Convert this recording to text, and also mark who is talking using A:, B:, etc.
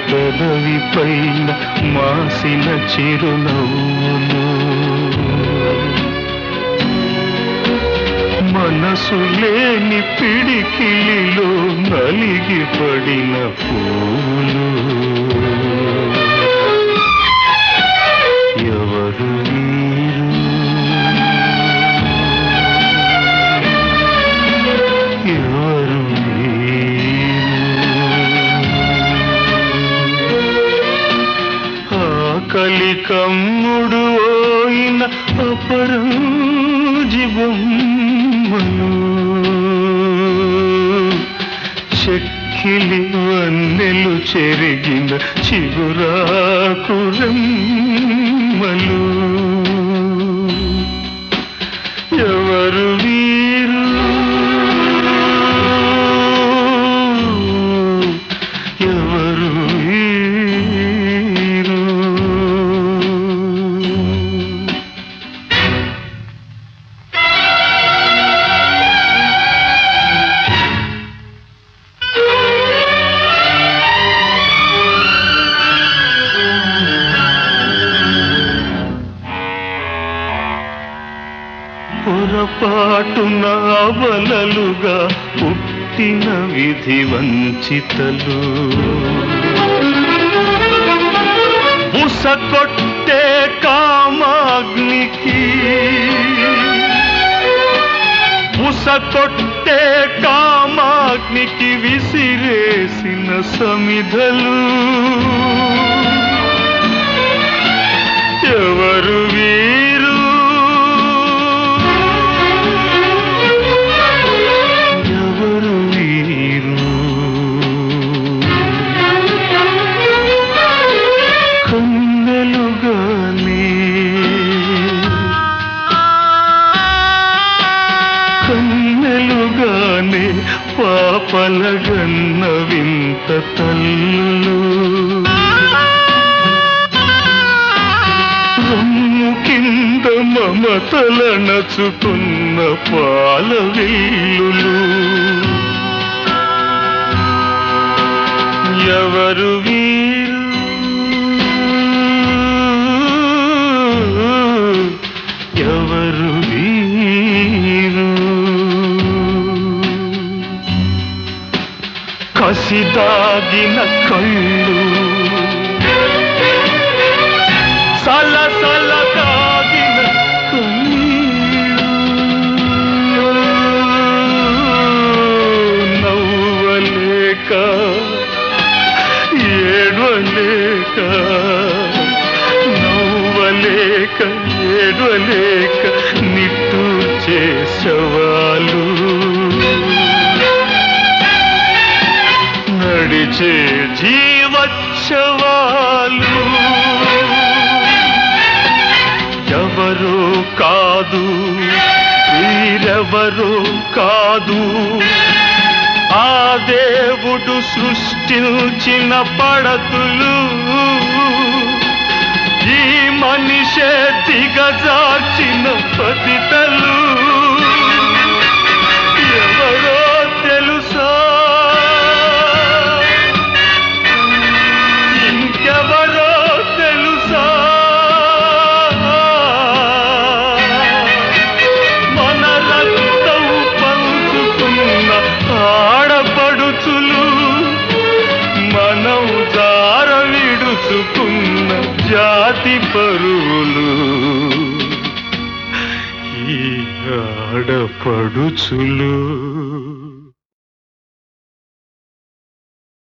A: పెదవి పైన మాసిన చిరునవ్వులు మనసు లేని పిడికిలిలో నలిగి పడిన పూలు ఎవరు వీరు? ఎవరు వీరు? ఆకలి కమ్ముడు ఓయిన అపరం జీవమ్మను చెక్కిలి వన్నెలు చెరిగిన చిగురాకురమ్మలు ఎవరు వీరు ఎవరు వీరు పొరపాటున అవలలుగా పుట్టిన విధి వంచితలు బుసకొట్టే కామాగ్నికి బుసకొట్టే కామాగ్నికి విసిరేసిన సమిధలు ఎవరు వీరు ఎవరు వీరు కన్నెలుగానే కన్నెలుగానే పాపలగన్న వింత తల్లు రొమ్ము కింద మమతల నచుకున్న పాల విల్లులు ఎవరు వీరు ఎవరు వీరు కసిదాగిన కళ్ళు సల సల కాగిన కన్నీళ్ళు నవ్వలేక ఏడవలేక నవ్వలేక ఏడవలేక నిట్టూర్చే శవాలు నడిచే జీవచ్చవాలు ఎవరో కాదు వీరెవరో కాదు ఆ దేవుడు సృష్టించిన పడతులు ఈ మనిషే దిగజార్చిన పతితలు ఎవరో తెలుసా ఇంకెవరో తెలుసా మన రక్తం పంచుకున్న ఆడపడుచులు మనం జార విడుచుకున్న జాతి పరువులు ఈ ఆడపడుచులు